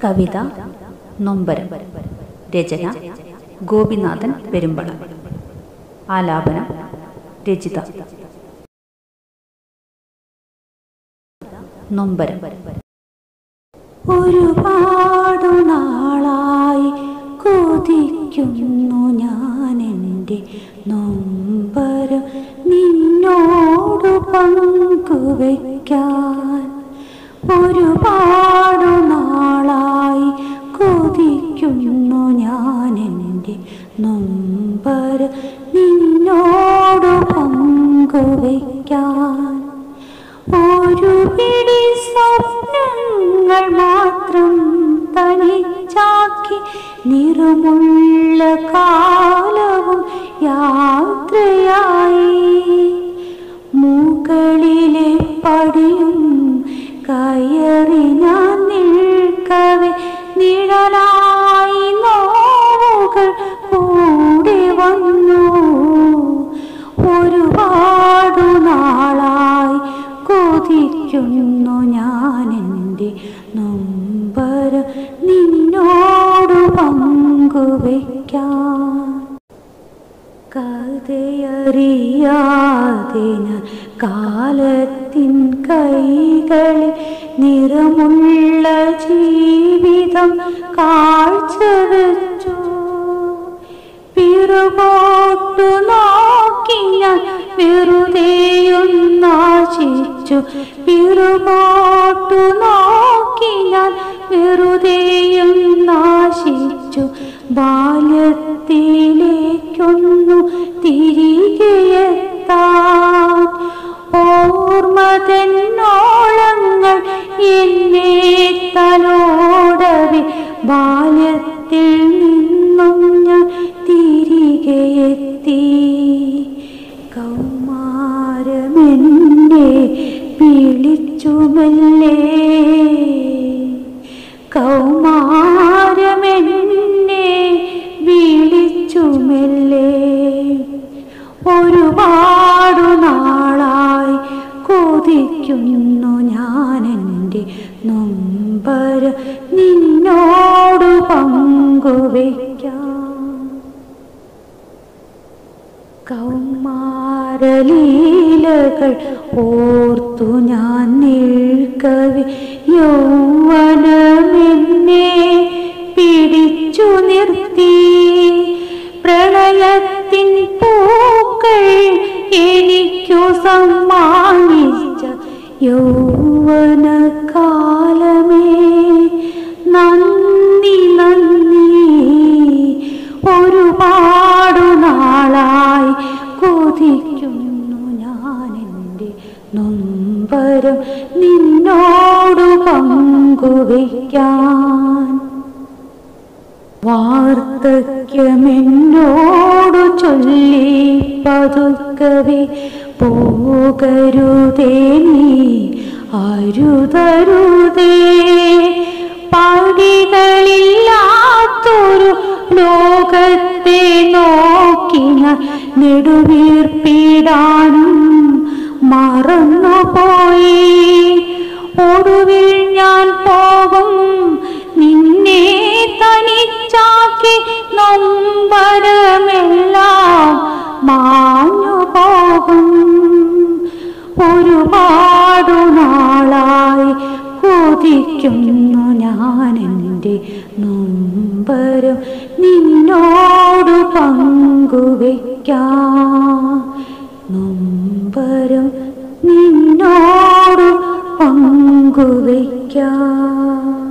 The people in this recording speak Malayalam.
കവിത നൊമ്പരം രചന ഗോപിനാഥൻ പെരുമ്പള ആലാപനം രചിത നൊമ്പരം ഒരുപാടു നാളായി കൊതിക്കുന്നു ഞാൻ എൻ്റെ നൊമ്പരം നിന്നോട് പങ്കുവയ്ക്കാൻ ഒരുപാടു നാളായി കൊതിക്കുന്നു ഞാൻ എൻ്റെ നൊമ്പരം നിന്നോട് പങ്കുവയ്ക്കാൻ ഒരു പിടി സ്വപ്നങ്ങൾ മാത്രം തനിച്ചാക്കി നിറമുള്ള കാലവും യാത്രയായി മുകളിലെ പടിയും കയറി ഞാൻ നിൽക്കവെ നിഴലായി നോവുകൾ കൂടെ വന്നു ഒരുപാടു നാളായി കൊതിക്കുന്നു ഞാൻ എൻ്റെ നൊമ്പരം നിന്നോട് പങ്കുവയ്ക്കാൻ കഥയറിയാതെ ഞാൻ കാലത്തിൻ കൈകളിൽ നിറമുള്ള ജീവിതം കാഴ്ചവെച്ചു പിറകോട്ടു നോക്കി ഞാൻ വെറുതെയൊന്നാശിച്ചു പിറകോട്ടു നോക്കി ഞാൻ വെറുതെയൊന്നാശിച്ചു ബാല്യത്തിലേക്കൊന്നു തിരികെ എത്താൻ ഓർമ്മതന്നോളങ്ങൾ എന്നെ തലോടവെ ബാല്യത്തിൽ നിന്നും ഞാൻ തിരികെ എത്തി കൗമാരമെന്നെ വിളിച്ചുമല്ലേ കൗമാരമെന്നെ വിളിച്ചുമല്ലേ ഒരുപാടു നാളായി കൊതിക്കുന്നു ഞാൻ എൻ്റെ നൊമ്പരം നിന്നോട് പങ്കുവയ്ക്കാം കൗമാരലീലകൾ ഓർത്തു ഞാൻ നിൽക്കവെ യൗവനമെന്നെ പിടിച്ചു നിർത്തി പ്രളയത്തിൻ പൂക്കൾ എനിക്കു സമ്മാനിച്ച യൗവന കാലമേ നന്ദി നന്ദി ഒരുപാടു നാളായി കൊതിക്കുന്നു ഞാൻ എൻ്റെ നൊമ്പരം നിന്നോട് പങ്കുവയ്ക്കാൻ വാർദ്ധക്യമെന്നോടു ചൊല്ലി പതുക്കവേ പോകരുതേ നീ അരുതരുതേ പടികളില്ലാത്തൊരു ലോകത്തെ നോക്കി ഞാൻ നെടുവീർപ്പിടാനും മറന്നുപോയി ഒടുവിൽ ഞാൻ പോകും നിന്നെ തനിച്ചാക്കി നൊമ്പരമെല്ലാം മാഞ്ഞു പോകും ഒരുപാടു നാളായി കൊതിക്കുന്നു ഞാൻ എൻ്റെ നൊമ്പരം നിന്നോട് പങ്കുവയ്ക്കാം നൊമ്പരം നിന്നോട് പങ്കുവയ്ക്കാം